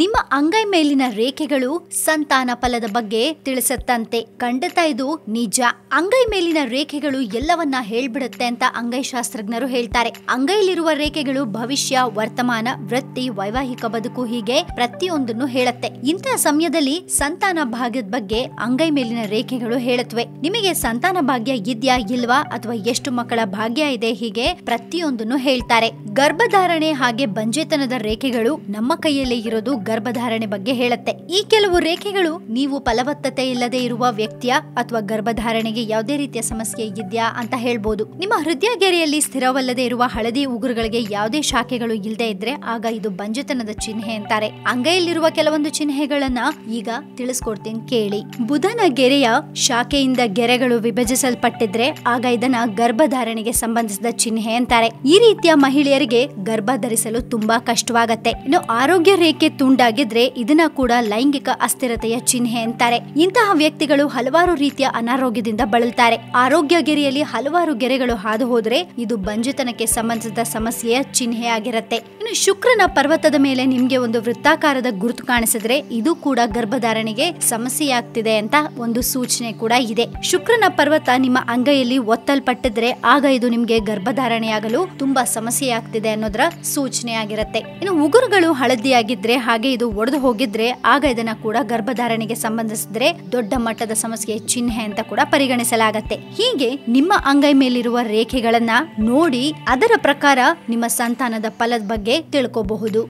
ನಿಮ್ಮ ಅಂಗೈ ಮೇಲಿನ ರೇಖೆಗಳು ಸಂತಾನ ಫಲದ ಬಗ್ಗೆ ತಿಳಿಸತ್ತಂತೆ ಖಂಡಿತ ಇದು ನಿಜ ಅಂಗೈ ಮೇಲಿನ ರೇಖೆಗಳು ಎಲ್ಲವನ್ನ ಹೇಳ್ಬಿಡುತ್ತೆ ಅಂತ ಅಂಗೈ ಶಾಸ್ತ್ರಜ್ಞರು ಹೇಳ್ತಾರೆ ಅಂಗೈಲಿರುವ ರೇಖೆಗಳು ಭವಿಷ್ಯ ವರ್ತಮಾನ ವೃತ್ತಿ ವೈವಾಹಿಕ ಬದುಕು ಹೀಗೆ ಪ್ರತಿಯೊಂದನ್ನು ಹೇಳುತ್ತೆ ಇಂತಹ ಸಮಯದಲ್ಲಿ ಸಂತಾನ ಭಾಗ್ಯದ ಬಗ್ಗೆ ಅಂಗೈ ಮೇಲಿನ ರೇಖೆಗಳು ಹೇಳುತ್ತವೆ ನಿಮಗೆ ಸಂತಾನ ಭಾಗ್ಯ ಇದ್ಯಾ ಇಲ್ವಾ ಅಥವಾ ಎಷ್ಟು ಮಕ್ಕಳ ಭಾಗ್ಯ ಇದೆ ಹೀಗೆ ಪ್ರತಿಯೊಂದನ್ನು ಹೇಳ್ತಾರೆ ಗರ್ಭಧಾರಣೆ ಹಾಗೆ ಬಂಜೆತನದ ರೇಖೆಗಳು ನಮ್ಮ ಕೈಯಲ್ಲೇ ಇರೋದು ಗರ್ಭಧಾರಣೆ ಬಗ್ಗೆ ಹೇಳುತ್ತೆ ಈ ಕೆಲವು ರೇಖೆಗಳು ನೀವು ಫಲವತ್ತತೆ ಇಲ್ಲದೆ ಇರುವ ವ್ಯಕ್ತಿಯ ಅಥವಾ ಗರ್ಭಧಾರಣೆಗೆ ಯಾವುದೇ ರೀತಿಯ ಸಮಸ್ಯೆ ಇದೆಯಾ ಅಂತ ಹೇಳ್ಬೋದು ನಿಮ್ಮ ಹೃದಯಗೆರೆಯಲ್ಲಿ ಸ್ಥಿರವಲ್ಲದೆ ಇರುವ ಹಳದಿ ಉಗುರುಗಳಿಗೆ ಯಾವುದೇ ಶಾಖೆಗಳು ಇಲ್ಲದೆ ಇದ್ರೆ ಆಗ ಇದು ಬಂಜೆತನದ ಚಿಹ್ನೆ ಅಂತಾರೆ ಅಂಗೈಯಲ್ಲಿರುವ ಕೆಲವೊಂದು ಚಿಹ್ನೆಗಳನ್ನ ಈಗ ತಿಳಿಸ್ಕೊಡ್ತೀನಿ ಕೇಳಿ ಬುಧನ ಗೆರೆಯ ಶಾಖೆಯಿಂದ ಗೆರೆಗಳು ವಿಭಜಿಸಲ್ಪಟ್ಟಿದ್ರೆ ಆಗ ಇದನ್ನ ಗರ್ಭಧಾರಣೆಗೆ ಸಂಬಂಧಿಸಿದ ಚಿಹ್ನೆ ಅಂತಾರೆ ಈ ರೀತಿಯ ಮಹಿಳೆಯರಿಗೆ ಗರ್ಭ ಧರಿಸಲು ತುಂಬಾ ಕಷ್ಟವಾಗತ್ತೆ ಇನ್ನು ಆರೋಗ್ಯ ರೇಖೆ ತುಂಡಾಗಿದ್ರೆ ಇದನ್ನ ಕೂಡ ಲೈಂಗಿಕ ಅಸ್ಥಿರತೆಯ ಚಿಹ್ನೆ ಅಂತಾರೆ ಇಂತಹ ವ್ಯಕ್ತಿಗಳು ಹಲವಾರು ರೀತಿಯ ಅನಾರೋಗ್ಯದಿಂದ ಬಳಲ್ತಾರೆ ಆರೋಗ್ಯ ಗೆರೆಯಲ್ಲಿ ಹಲವಾರು ಗೆರೆಗಳು ಹಾದು ಹೋದ್ರೆ ಇದು ಬಂಜೆತನಕ್ಕೆ ಸಂಬಂಧಿಸಿದ ಸಮಸ್ಯೆಯ ಚಿಹ್ನೆ ಆಗಿರುತ್ತೆ ಇನ್ನು ಶುಕ್ರನ ಪರ್ವತದ ಮೇಲೆ ನಿಮ್ಗೆ ಒಂದು ವೃತ್ತಾಕಾರದ ಗುರುತು ಕಾಣಿಸಿದ್ರೆ ಇದು ಕೂಡ ಗರ್ಭಧಾರಣೆಗೆ ಸಮಸ್ಯೆಯಾಗ್ತಿದೆ ಅಂತ ಒಂದು ಸೂಚನೆ ಕೂಡ ಇದೆ ಶುಕ್ರನ ಪರ್ವತ ನಿಮ್ಮ ಅಂಗೈಯಲ್ಲಿ ಒತ್ತಲ್ಪಟ್ಟಿದ್ರೆ ಆಗ ಇದು ನಿಮ್ಗೆ ಗರ್ಭಧಾರಣೆಯಾಗಲು ತುಂಬಾ ಸಮಸ್ಯೆಯಾಗ್ತಿದೆ ಅನ್ನೋದರ ಸೂಚನೆ ಆಗಿರುತ್ತೆ ಇನ್ನು ಉಗುರುಗಳು ಹಳದಿಯಾಗಿದ್ರೆ ಹಾಗೆ ಇದು ಒಡೆದು ಹೋಗಿದ್ರೆ ಆಗ ಇದನ್ನ ಕೂಡ ಗರ್ಭಧಾರಣೆಗೆ ಸಂಬಂಧಿಸಿದ್ರೆ ದೊಡ್ಡ ಮಟ್ಟದ ಸಮಸ್ಯೆ ಚಿಹ್ನೆ ಅಂತ ಕೂಡ ಪರಿಗಣಿಸಲಾಗತ್ತೆ ಹೀಗೆ ನಿಮ್ಮ ಅಂಗೈ ಮೇಲಿರುವ ರೇಖೆಗಳನ್ನ ನೋಡಿ ಅದರ ಪ್ರಕಾರ ನಿಮ್ಮ ಸಂತಾನದ ಫಲದ ಬಗ್ಗೆ ತಿಳ್ಕೋಬಹುದು